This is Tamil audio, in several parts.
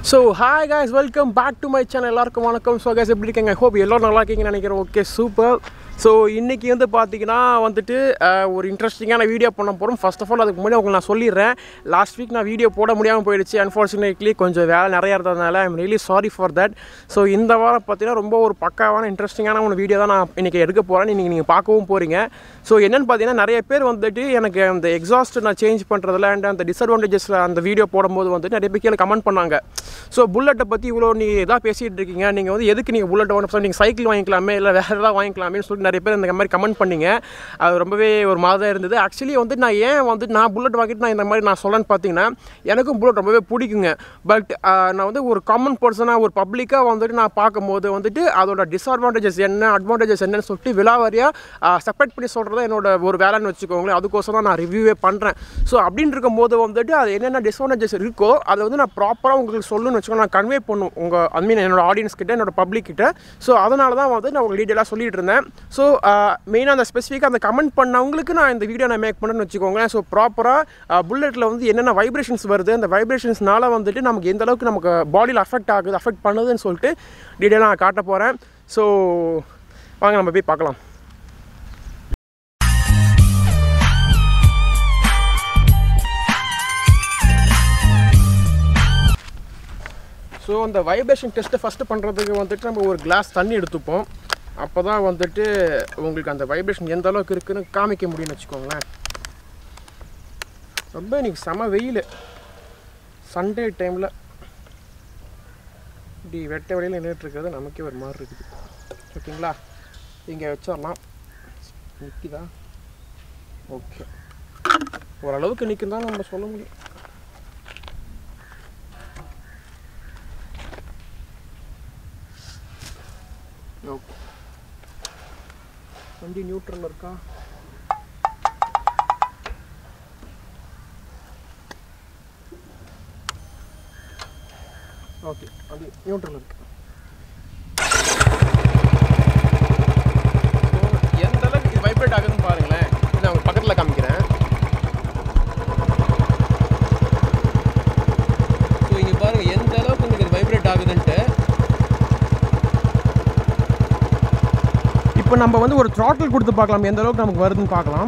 so hi guys welcome back to my channel எல்லாருக்கும் வணக்கம் ஸோ guys எப்படி இருக்கீங்க ஹோப் எல்லோரும் நல்லா இருக்கீங்கன்னு நினைக்கிறேன் ஓகே சூப்பர் ஸோ இன்றைக்கி வந்து பார்த்தீங்கன்னா வந்துட்டு அஹ், ஒரு இன்ட்ரெஸ்டிங்கான வீடியோ பண்ண போகிறோம் ஃபர்ஸ்ட் ஆஃப் ஆல் அதுக்கு முன்னாடி உங்களுக்கு நான் சொல்லிடுறேன் லாஸ்ட் வீக் நான் வீடியோ போட முடியாமல் போயிடுச்சு அன்ஃபார்ச்சுனேட்லி கொஞ்சம் வேலை நிறையா இருந்ததுனால I'm really sorry for that so இந்த வாரம் பார்த்தீங்கன்னா ரொம்ப ஒரு பக்காவான இன்ட்ரெஸ்டிங்கான ஒரு வீடியோ தான் நான் இன்றைக்கி எடுக்க போகிறேன் நீங்கள் நீங்கள் பார்க்கவும் போகிறீங்க ஸோ என்னென்னு பார்த்தீங்கன்னா நிறைய பேர் வந்துட்டு எனக்கு அந்த எக்ஸாஸ்ட் நான் சேஞ்ச் பண்ணுறதுல அண்ட் அந்த டிஸ்அட்வான்டேஜஸில் அந்த வீடியோ போடும்போது வந்து நிறைய பேர் கீழே கமெண்ட் பண்ணாங்க ஸோ புல்லட்டை பற்றி இவ்வளோ நீ எதாவது பேசிகிட்டு இருக்கீங்க நீங்கள் வந்து எதுக்கு நீங்கள் புல்லட் வாங்க நீங்கள் சைக்கிள் வாங்கிக்கலாமே இல்லை வேறு ஏதாவது வாங்கிக்கலாமே சொல்லிட்டு நிறைய பேர் இந்த மாதிரி கமெண்ட் பண்ணீங்க அது ரொம்பவே ஒரு மாதிரி இருந்தது ஆக்சுவலி வந்து நான் ஏன் வந்து நான் புல்லட் வாங்கிட்டு நான் இந்த மாதிரி நான் சொல்லணும்னு பார்த்தீங்கன்னா எனக்கும் புல்லட் ரொம்பவே பிடிக்குங்க பட் நான் வந்து ஒரு காமன் பர்சனாக ஒரு பப்ளிக்காக வந்துட்டு நான் பார்க்கும்போது வந்துட்டு அதோட டிஸ்அட்வான்டேஜஸ் என்ன அட்வான்டேஜஸ் என்னன்னு சொல்லிட்டு விலாவாரியாக செப்பரேட் பண்ணி சொல்கிறத என்னோட ஒரு வேலைன்னு வச்சுக்கோங்களேன் அதுக்கோசரம் தான் நான் ரிவ்யூவே பண்ணுறேன் ஸோ அப்படின்னு இருக்கும்போது வந்துட்டு அது என்னென்ன டிஸ்அட்வான்டேஜஸ் இருக்கோ அதை வந்து நான் ப்ராப்பராக உங்களுக்கு சொல்லணும்னு வச்சுக்கோங்க நான் கன்வே பண்ணும் உங்கள் ஐ மீன் என்னோட ஆடியன்ஸ் கிட்ட என்னோட பப்ளிக் கிட்ட ஸோ அதனால தான் வந்து நான் உங்களுக்கு டீட்டெயிலாக சொல்லிட்டு இருந்தேன் ஸோ மெயினாக அந்த ஸ்பெசிஃபிக்காக அந்த கமெண்ட் பண்ணவங்களுக்கு நான் இந்த வீடியோ நான் மேக் பண்ணுறேன்னு வச்சுக்கோங்களேன் ஸோ ப்ராப்பராக புல்லெட்டில் வந்து என்னென்ன வைப்ரேஷன்ஸ் வருது அந்த வைப்ரேஷன்ஸ்னால வந்துட்டு நமக்கு எந்த அளவுக்கு நமக்கு பாடியில் அஃபெக்ட் ஆகுது அஃபெக்ட் பண்ணுதுன்னு சொல்லிட்டு டீட்டெயிலாக நான் காட்ட போகிறேன் ஸோ வாங்க நம்ம போய் பார்க்கலாம் ஸோ அந்த வைப்ரேஷன் டெஸ்ட்டை ஃபஸ்ட்டு பண்ணுறதுக்கு வந்துட்டு நம்ம ஒரு கிளாஸ் தண்ணி எடுத்துப்போம் அப்போ தான் வந்துட்டு உங்களுக்கு அந்த வைப்ரேஷன் எந்த அளவுக்கு இருக்குன்னு காமிக்க முடியும்னு வச்சுக்கோங்களேன் ரொம்ப இன்னைக்கு செம வெயில் சண்டே டைமில் இப்படி வெட்ட வெளியில் நின்றுட்டு இருக்கிறது நமக்கே ஒரு மாதிரி இருக்குது ஓகேங்களா இங்கே வச்சிடலாம் நிற்கிதா ஓகே ஓரளவுக்கு நிற்கும் தான் நம்ம சொல்ல முடியும் ஓகே வண்டி நியூட்ரல் இருக்கா ஓகே அது நியூட்ரல் இருக்கு So, எந்த அளவுக்கு இது வைப்ரேட் ஆகுதுன்னு பாருங்களேன் இது நான் உங்களுக்கு பக்கத்தில் காமிக்கிறேன் ஸோ இங்கே பாருங்க எந்த அளவுக்கு உங்களுக்கு இது வைப்ரேட் ஆகுதுன்ட்டு இப்போ நம்ம வந்து ஒரு த்ராட்டில் கொடுத்து பார்க்கலாம் எந்த அளவுக்கு நமக்கு வருதுன்னு பார்க்கலாம்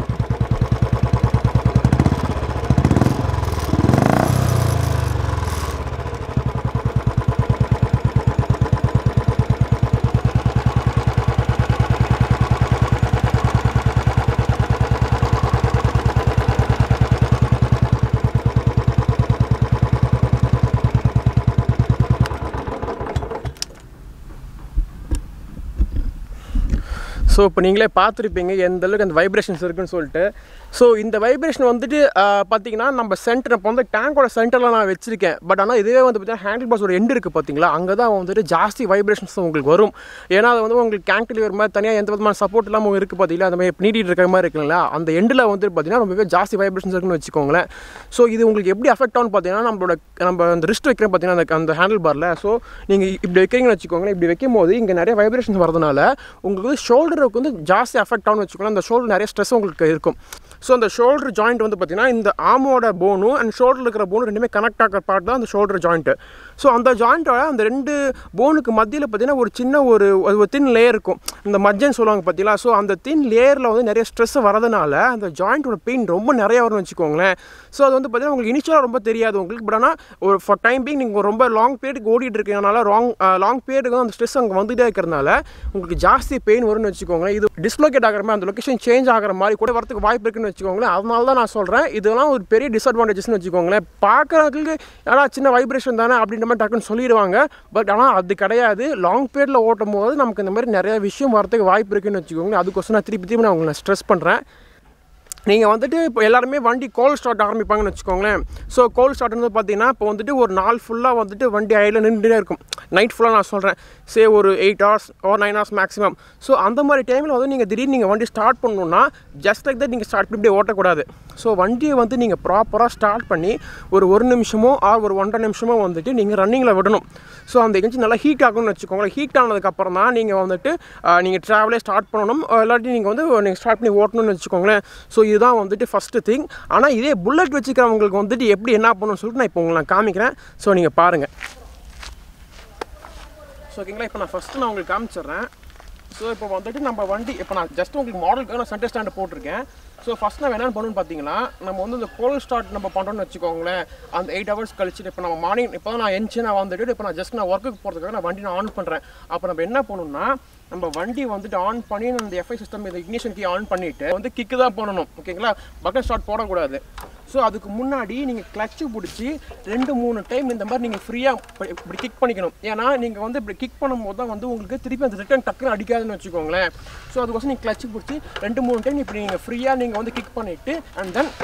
ஸோ இப்போ நீங்களே பார்த்துருப்பீங்க எந்த அளவுக்கு அந்த வைப்ரேஷன்ஸ் இருக்குன்னு சொல்லிட்டு ஸோ இந்த வைப்ரேஷன் வந்துட்டு ஆஹ், பார்த்தீங்கன்னா நம்ம சென்டர் இப்போ வந்து டேங்கோட சென்டரில் நான் வச்சிருக்கேன் பட் ஆனால் இதுவே வந்து பார்த்தீங்கன்னா ஹேண்டில் பாஸ் ஒரு எண்டு இருக்குது பார்த்தீங்களா அங்கே தான் வந்துட்டு ஜாஸ்தி வைப்ரேஷன்ஸ் உங்களுக்கு வரும் ஏன்னா அது வந்து உங்களுக்கு கேங்க்டிலிவர் மாதிரி தனியாக எந்த விதமான சப்போர்ட் இல்லாமல் இருக்குது பார்த்தீங்களா அந்த மாதிரி நீட்டிட்டு இருக்கிற மாதிரி இருக்குங்களா அந்த எண்டில் வந்து பார்த்தீங்கன்னா ரொம்பவே ஜாஸ்தி வைப்ரேஷன்ஸ் இருக்குன்னு வச்சுக்கோங்களேன் ஸோ இது உங்களுக்கு எப்படி அஃபெக்ட் ஆகும் பார்த்தீங்கன்னா நம்மளோட நம்ம அந்த ரிஸ்ட் வைக்கிறோம் பார்த்தீங்கன்னா அந்த அந்த ஹேண்டில் பாரில் ஸோ நீங்கள் இப்படி வைக்கிறீங்கன்னு வச்சுக்கோங்களேன் இப்படி வைக்கும் போது இங்கே நிறைய வைப்ரேஷன்ஸ் வரதுனால உங்களுக்கு வந்து ஷோல்டருக்கு வந்து ஜாஸ்தி அஃபெக்ட் ஆகும்னு வச்சுக்கோங்களேன் அந்த ஷோல்டர் நிறைய ஸ்ட்ரெஸ் உங்களுக்கு இருக்கும் ஸோ அந்த ஷோல்டர் ஜாயிண்ட் வந்து பார்த்தீங்கன்னா இந்த ஆமோட போனும் அண்ட் ஷோல்டர் இருக்கிற போனும் ரெண்டுமே கனெக்ட் ஆகிற பார்ட் தான் அந்த ஷோல்டர் ஜாயிண்ட்டு ஸோ அந்த ஜாயிண்ட்டோட அந்த ரெண்டு போனுக்கு மத்தியில் பார்த்தீங்கன்னா ஒரு சின்ன ஒரு ஒரு தின் லேயர் இருக்கும் இந்த மஜ்ஜன்னு சொல்லுவாங்க பார்த்தீங்களா ஸோ அந்த தின் லேயரில் வந்து நிறைய ஸ்ட்ரெஸ் வரதுனால அந்த ஜாயிண்ட்டோட பெயின் ரொம்ப நிறைய வரும்னு வச்சுக்கோங்களேன் ஸோ அது வந்து பார்த்தீங்கன்னா உங்களுக்கு இனிஷியலாக ரொம்ப தெரியாது உங்களுக்கு பட் ஆனால் ஒரு ஃபார் டைம் பீங் நீங்கள் ரொம்ப லாங் பீரியடுக்கு ஓடிட்டு இருக்கனால ராங் லாங் பீரியடுக்கு அந்த ஸ்ட்ரெஸ் அங்கே வந்துட்டே இருக்கிறனால உங்களுக்கு ஜாஸ்தி பெயின் வரும்னு வச்சுக்கோங்களேன் இது டிஸ்லோகேட் ஆகிற மாதிரி அந்த லொக்கேஷன் சேஞ்ச் ஆகிற மாதிரி கூட வரதுக்கு வாய்ப்பு இருக்குன்னு வச்சுக்கோங்களேன் அதனால தான் நான் சொல்கிறேன் இதெல்லாம் ஒரு பெரிய டிஸ்அட்வான்டேஜஸ்னு வச்சுக்கோங்களேன் பார்க்குறவங்களுக்கு ஏன்னா சின்ன வைப்ரேஷன் தானே அப்படின்ற மாதிரி டக்குன்னு சொல்லிடுவாங்க பட் ஆனால் அது கிடையாது லாங் பீரியடில் ஓட்டும் போது நமக்கு இந்த மாதிரி நிறைய விஷயம் வரதுக்கு வாய்ப்பு இருக்குன்னு வச்சுக்கோங்களேன் அதுக்கோசரம் நான் திருப்பி திருப்பி நான் உங்களை ஸ்ட்ரெஸ் பண்ணுறேன் நீங்கள் வந்துட்டு இப்போ எல்லாருமே வண்டி கோல் ஸ்டார்ட் ஆரம்பிப்பாங்கன்னு வச்சுக்கோங்களேன் ஸோ கோல் ஸ்டார்ட் வந்து பார்த்தீங்கன்னா இப்போ வந்துட்டு ஒரு நாள் ஃபுல்லாக வந்துட்டு வண்டி ஐடில் நின்றுட்டே இருக்கும் நைட் ஃபுல்லாக நான் சொல்கிறேன் சே ஒரு எயிட் ஹவர்ஸ் ஒரு நைன் ஹவர்ஸ் மேக்ஸிமம் ஸோ அந்த மாதிரி டைமில் வந்து நீங்கள் திடீர்னு நீங்கள் வண்டி ஸ்டார்ட் பண்ணணுன்னா ஜஸ்ட் லைக் தட் நீங்கள் ஸ்டார்ட் பண்ணி இப்படியே ஓட்டக்கூடாது ஸோ வண்டியை வந்து நீங்கள் ப்ராப்பராக ஸ்டார்ட் பண்ணி ஒரு ஒரு நிமிஷமோ ஆர் ஒரு ஒன்றரை நிமிஷமோ வந்துட்டு நீங்கள் ரன்னிங்கில் விடணும் ஸோ அந்த எங்கேயும் நல்லா ஹீட் ஆகும்னு வச்சுக்கோங்களேன் ஹீட் ஆனதுக்கப்புறம் தான் நீங்கள் வந்துட்டு நீங்கள் ட்ராவலே ஸ்டார்ட் பண்ணணும் இல்லாட்டி நீங்கள் வந்து நீங்கள் ஸ்டார்ட் பண்ணி ஓட்டணும்னு வச்சுக்கோங்களேன் ஸோ இதுதான் வந்துட்டு ஃபஸ்ட்டு திங் ஆனால் இதே புல்லட் வச்சுக்கிறவங்களுக்கு வந்துட்டு எப்படி என்ன பண்ணணும்னு சொல்லிட்டு நான் இப்போ உங்களுக்கு நான் காமிக்கிறேன் ஸோ நீங்கள் பாருங்கள் ஸோ ஓகேங்களா இப்போ நான் ஃபஸ்ட்டு நான் உங்களுக்கு காமிச்சிடுறேன் ஸோ இப்போ வந்துட்டு நம்ம வண்டி இப்போ நான் ஜஸ்ட் உங்களுக்கு மாடலுக்காக நான் சென்டர் ஸ்டாண்டு போட்டிருக்கேன் ஸோ ஃபஸ்ட் நான் என்னென்னு பண்ணணும்னு பார்த்தீங்கன்னா நம்ம வந்து இந்த கோல் ஸ்டார்ட் நம்ம பண்ணுறோம்னு வச்சுக்கோங்களேன் அந்த எயிட் ஹவர்ஸ் கழிச்சுட்டு இப்போ நம்ம மார்னிங் இப்போ தான் நான் எஞ்சி நான் வந்துட்டு இப்போ நான் ஜஸ்ட் நான் ஒர்க்குக்கு போகிறதுக்காக நான் வண்டி நான் ஆன் பண்ணுறேன் அப்போ நம்ம என்ன பண்ணணும்னா நம்ம வண்டி வந்துட்டு ஆன் பண்ணி அந்த எஃப்ஐ சிஸ்டம் இந்த இக்னிஷன் கீ ஆன் பண்ணிவிட்டு வந்து கிக்கு தான் பண்ணணும் ஓகேங்களா பட்டன் ஸ்டார்ட் போடக்கூடாது ஸோ அதுக்கு முன்னாடி நீங்கள் கிளச்சு பிடிச்சி ரெண்டு மூணு டைம் இந்த மாதிரி நீங்கள் ஃப்ரீயாக இப்படி கிக் பண்ணிக்கணும் ஏன்னா நீங்கள் வந்து இப்படி கிக் பண்ணும்போது தான் வந்து உங்களுக்கு திருப்பி அந்த ரிட்டர்ன் டக்குன்னு அடிக்காதுன்னு வச்சுக்கோங்களேன் ஸோ அதுக்கோசம் நீங்கள் கிளச்சு பிடிச்சி ரெண்டு மூணு டைம் இப்படி நீங்கள் ஃப்ரீயாக நீங்கள் வந்து கிக் பண்ணிவிட்டு அண்ட் தென்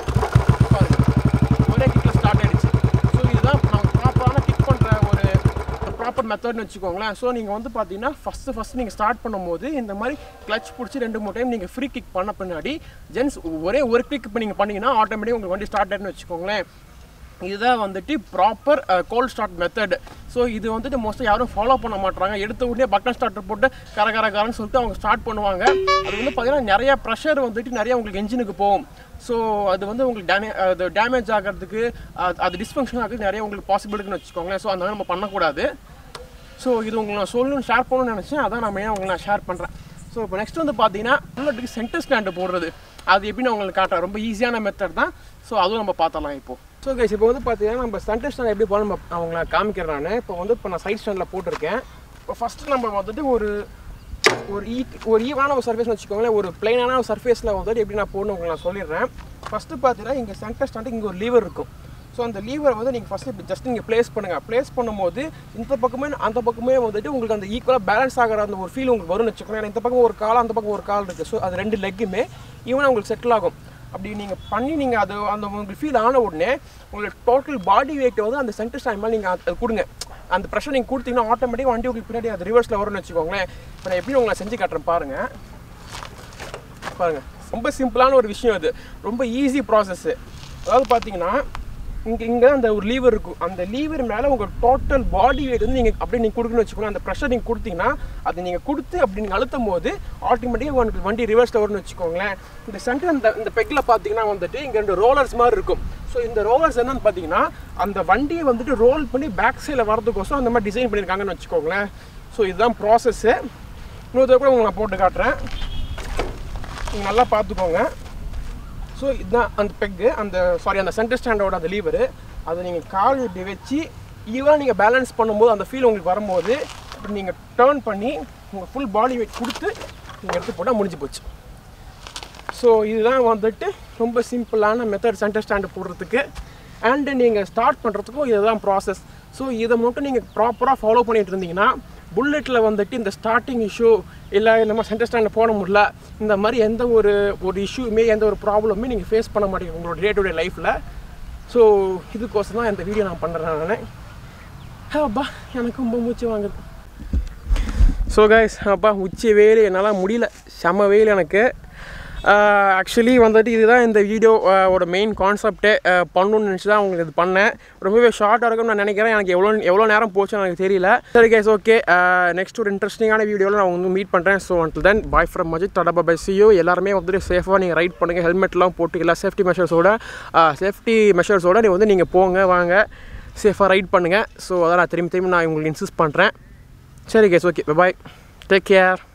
ஒரே கிக்கில் ஸ்டார்ட் ஆகிடுச்சு ஸோ இதுதான் நம்ம ப்ராப்பரான கிக் பண்ணுற ஒரு ப்ராப்பர் மெத்தட்னு வச்சுக்கோங்களேன் ஸோ நீங்கள் வந்து பார்த்தீங்கன்னா ஃபஸ்ட்டு ஃபஸ்ட்டு நீங்கள் ஸ்டார்ட் பண்ணும்போது இந்த மாதிரி கிளச் பிடிச்சி ரெண்டு மூணு டைம் நீங்கள் ஃப்ரீ கிக் பண்ண பின்னாடி ஜென்ஸ் ஒரே ஒரு கிளிக் இப்போ நீங்கள் பண்ணிங்கன்னா ஆட்டோமேட்டிக் உங்களுக்கு வண்டி ஸ்டார்ட் ஆகிடுன்னு வச்சுக்கோங்களேன் இதுதான் வந்துட்டு proper cold start method so இது வந்துட்டு மோஸ்ட்டாக யாரும் ஃபாலோ பண்ண மாட்டாங்க எடுத்த உடனே பட்டன் ஸ்டார்டர் போட்டு கர கர கரன்னு சொல்லிட்டு அவங்க ஸ்டார்ட் பண்ணுவாங்க அது வந்து பார்த்தீங்கன்னா நிறைய ப்ரெஷர் வந்துட்டு நிறைய உங்களுக்கு என்ஜினுக்கு போகும் ஸோ அது வந்து உங்களுக்கு டேமே அது டேமேஜ் ஆகிறதுக்கு அது- அது டிஸ்ஃபங்க்ஷன் ஆகிறதுக்கு நிறைய உங்களுக்கு பாசிபிலிட்டின்னு வச்சுக்கோங்களேன் ஸோ அந்த மாதிரி நம்ம பண்ணக்கூடாது ஸோ இது உங்களுக்கு நான் சொல்லணும்னு ஷேர் பண்ணணும்னு நினச்சேன் அதான் நான் மெயினாக உங்களுக்கு நான் ஷேர் பண்ணுறேன் ஸோ இப்போ நெக்ஸ்ட் வந்து பார்த்தீங்கன்னா புல்லட்டுக்கு சென்டர் ஸ்டாண்டு போடுறது அது எப்படி நான் உங்களுக்கு காட்டுறேன் ரொம்ப ஈஸியான மெத்தட் தான் ஸோ அதுவும் நம்ம பார்த்தலாம் இப்போ ஸோ கைஸ் இப்போ வந்து பார்த்தீங்கன்னா நம்ம சென்டர் ஸ்டாண்ட் எப்படி போகணும் நம்ம அவங்கள காமிக்கிறேன் நான் இப்போ வந்து இப்போ நான் சைட் ஸ்டாண்டில் போட்டிருக்கேன் இப்போ ஃபஸ்ட்டு நம்ம வந்துட்டு ஒரு ஒரு ஈ ஒரு ஈவான ஒரு சர்ஃபேஸ்னு வச்சுக்கோங்களேன் ஒரு பிளைனான ஒரு சர்ஃபேஸில் வந்துட்டு எப்படி நான் போடணும் உங்களுக்கு நான் சொல்லிடுறேன் ஃபஸ்ட்டு பார்த்தீங்கன்னா இங்கே சென்டர் ஸ்டாண்டு இங்கே ஒரு லீவர் இருக்கும் ஸோ அந்த லீவரை வந்து நீங்கள் ஃபஸ்ட்டு இப்படி ஜஸ்ட் நீங்கள் ப்ளேஸ் பண்ணுங்கள் ப்ளேஸ் பண்ணும்போது இந்த பக்கமே அந்த பக்கமே வந்துட்டு உங்களுக்கு அந்த ஈக்குவலாக பேலன்ஸ் ஆகிற அந்த ஒரு ஃபீல் உங்களுக்கு வரும்னு வச்சுக்கோங்களேன் ஏன்னா இந்த பக்கம் ஒரு கால் அந்த பக்கம் ஒரு கால் இருக்குது ஸோ அது ரெண்டு லெக்குமே ஈவனாக உங்களுக்கு செட்டில் ஆகும் அப்படி நீங்கள் பண்ணி நீங்கள் அது அந்த உங்களுக்கு ஃபீல் ஆன உடனே உங்களுக்கு டோட்டல் பாடி வெயிட் வந்து அந்த சென்டர் ஸ்டாண்ட் மேலே நீங்கள் அது கொடுங்க அந்த ப்ரெஷர் நீங்கள் கொடுத்தீங்கன்னா ஆட்டோமேட்டிக்காக வண்டி உங்களுக்கு பின்னாடி அது ரிவர்ஸில் வரும்னு வச்சுக்கோங்களேன் இப்போ நான் எப்படி உங்களை செஞ்சு காட்டுறேன் பாருங்கள் பாருங்கள் ரொம்ப சிம்பிளான ஒரு விஷயம் அது ரொம்ப ஈஸி ப்ராசஸ்ஸு அதாவது பார்த்தீங்கன்னா இங்கே இங்கே அந்த ஒரு லீவர் இருக்கும் அந்த லீவர் மேலே உங்கள் டோட்டல் பாடி வெயிட் வந்து நீங்கள் அப்படியே நீங்கள் கொடுக்கணும்னு வச்சுக்கோங்க அந்த ப்ரெஷர் நீங்கள் கொடுத்தீங்கன்னா அது நீங்கள் கொடுத்து அப்படி நீங்கள் அழுத்தும் போது ஆட்டோமேட்டிக்காக உங்களுக்கு வண்டி ரிவர்ஸில் வரும்னு வச்சுக்கோங்களேன் இந்த சென்டர் இந்த இந்த பெக்கில் பார்த்தீங்கன்னா வந்துட்டு இங்கே ரெண்டு ரோலர்ஸ் மாதிரி இருக்கும் ஸோ இந்த ரோலர்ஸ் என்னன்னு பார்த்தீங்கன்னா அந்த வண்டியை வந்துட்டு ரோல் பண்ணி பேக் சைடில் வரதுக்கோசரம் அந்த மாதிரி டிசைன் பண்ணியிருக்காங்கன்னு வச்சுக்கோங்களேன் ஸோ இதுதான் ப்ராசஸ்ஸு இன்னொரு தடவை கூட உங்களுக்கு நான் போட்டு காட்டுறேன் நீங்கள் நல்லா பார்த்துக்கோங்க ஸோ இதுதான் அந்த பெக்கு அந்த சாரி அந்த சென்டர் ஸ்டாண்டோட அந்த லீவரு அதை நீங்கள் கால் இப்படி வச்சு ஈவனாக நீங்கள் பேலன்ஸ் பண்ணும்போது அந்த ஃபீல் உங்களுக்கு வரும்போது இப்படி நீங்கள் டேர்ன் பண்ணி உங்கள் ஃபுல் பாடி வெயிட் கொடுத்து நீங்கள் எடுத்து போட்டால் முடிஞ்சு போச்சு ஸோ இதுதான் வந்துட்டு ரொம்ப சிம்பிளான மெத்தட் சென்டர் ஸ்டாண்டு போடுறதுக்கு அண்டு நீங்கள் ஸ்டார்ட் பண்ணுறதுக்கும் இதுதான் ப்ராசஸ் ஸோ இதை மட்டும் நீங்கள் ப்ராப்பராக ஃபாலோ பண்ணிட்டு இருந்தீங்கன்னா புல்லெட்டில் வந்துட்டு இந்த ஸ்டார்டிங் இஷ்யூ இல்லை இந்த மாதிரி சென்டர் ஸ்டாண்டில் போட முடியல இந்த மாதிரி எந்த ஒரு ஒரு இஷ்யூமே எந்த ஒரு ப்ராப்ளமே நீங்கள் ஃபேஸ் பண்ண மாட்டீங்க உங்களோட டே டு டே லைஃப்பில் ஸோ இதுக்கோசம் தான் இந்த வீடியோ நான் பண்ணுறேன் நான் அப்பா எனக்கு ரொம்ப மூச்சு வாங்குது ஸோ கைஸ் அப்பா உச்சி வெயில் என்னால் முடியல செம வெயில் எனக்கு ஆக்சுவலி வந்துட்டு இதுதான் இந்த வீடியோ ஓட மெயின் கான்செப்டே பண்ணணும்னு நினச்சி தான் உங்களுக்கு இது பண்ணேன் ரொம்பவே ஷார்ட்டாக இருக்கும்னு நான் நினைக்கிறேன் எனக்கு எவ்வளோ எவ்வளோ நேரம் போச்சுன்னு எனக்கு தெரியல சரி கைஸ் ஓகே நெக்ஸ்ட் ஒரு இன்ட்ரெஸ்டிங்கான வீடியோவில் நான் வந்து மீட் பண்ணுறேன் so until then bye from Majid தடபா பை சியோ எல்லாருமே வந்துட்டு சேஃபாக நீங்கள் ரைட் பண்ணுங்கள் ஹெல்மெட்லாம் போட்டு எல்லா சேஃப்டி மெஷர்ஸோட சேஃப்டி மெஷர்ஸோட நீ வந்து நீங்கள் போங்க வாங்க சேஃபாக ரைட் பண்ணுங்கள் ஸோ அதான் நான் திரும்பி திரும்பி நான் உங்களுக்கு இன்சிஸ்ட் பண்ணுறேன் சரி கேஸ் ஓகே பாய் டேக் கேர்